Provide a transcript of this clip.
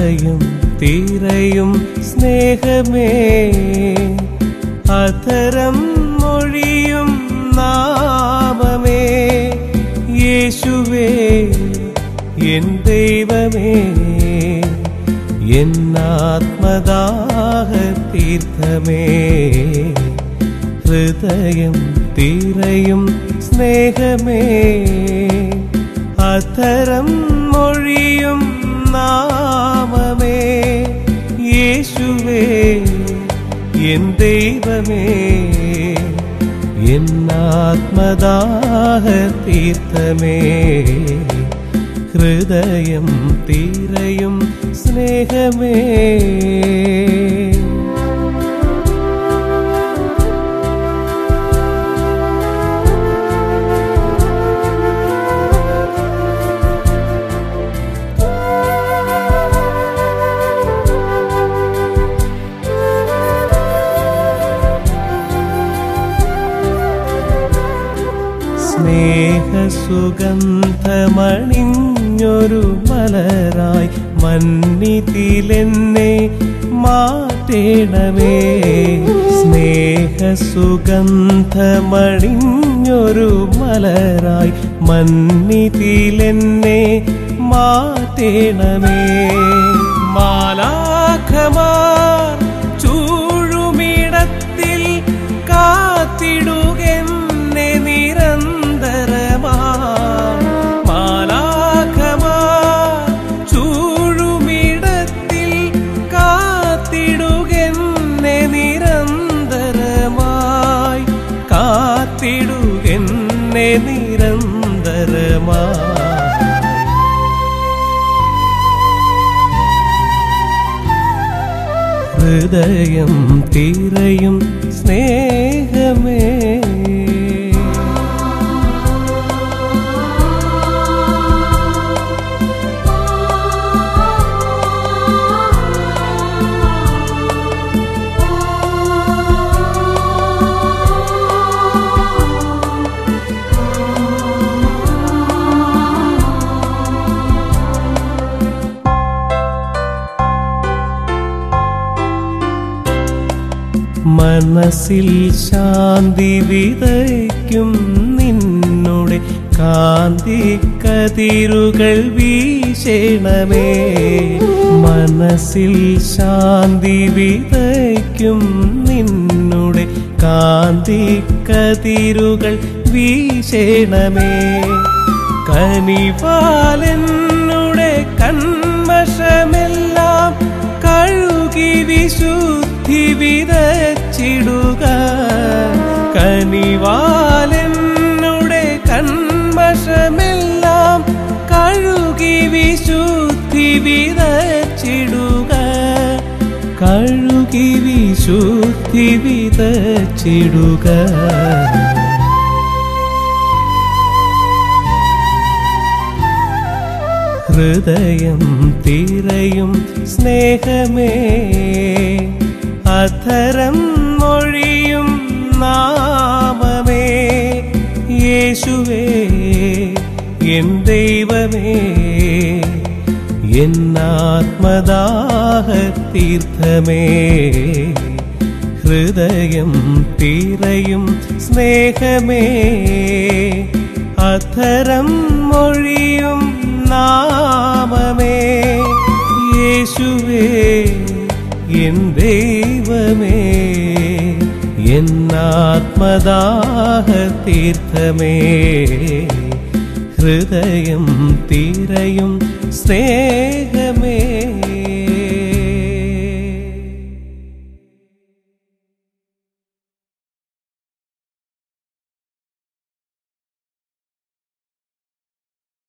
ഹൃദയം തീരയും സ്നേഹമേ അധരം മൊഴിയും നാമമേ യേശുവേ എൻ ദൈവമേ എന്നാത്മദാഹ തീർത്ഥമേ ഹൃദയം തീരയും സ്നേഹമേ അധരം മൊഴിയും നാമമേ യേശുവേ എൻ ദൈവമേ എന്നാത്മദാഹ തീർത്ഥമേ ഹൃദയം തീരയും സ്നേഹമേ സ്നേഹസുഗന്ധമണിഞ്ഞൊരു മലരായി മന്നിതിലെന്നെ മാറ്റേണമേ സ്നേഹസുഗന്ധമണിഞ്ഞൊരു മലരായി മന്നിതിലെന്നെ മാറ്റേണമേ മാലാഖമാർ ചൂഴുമിടത്തിൽ കാത്തിടുകെന്നെ നിരന്തരമാ മാലാഖമാർ ചൂഴുമിടത്തിൽ കാത്തിടുകെന്നെ നിരന്തരമായി കാത്തിടുകെന്നെ നിരന്തരമായി ഹൃദയം തീരയും സ്നേഹമേ മനസ്സിൽ ശാന്തി വിതയ്ക്കും നിന്നുടെ കാന്തി കതിരുകൾ വീശണമേ മനസ്സിൽ ശാന്തി വിതയ്ക്കും നിന്നുടെ കാന്തി കതിരുകൾ വീശണമേ കനിവാലെന്നുടെ കന്മഷമെല്ലാം കഴുകി വിശുദ്ധി വിതച്ചിടുക കനിവാലെന്നുടെ കന്മഷമെല്ലാം കഴുകി വിശുദ്ധി വിതച്ചിടുക കഴുകി വിശുദ്ധി വിതച്ചിടുക ഹൃദയം തീരയും സ്നേഹമേ അധരം മൊഴിയും നാമമേ യേശുവേ എൻ ദൈവമേ എന്നാത്മദാഹ തീർത്ഥമേ ഹൃദയം തീരയും സ്നേഹമേ അധരം മൊഴിയും നാമമേ യേശുവേ എൻ ദൈവമേ എന്നാത്മദാഹ തീർത്ഥമേ ഹൃദയം തീരയും സ്നേഹമേ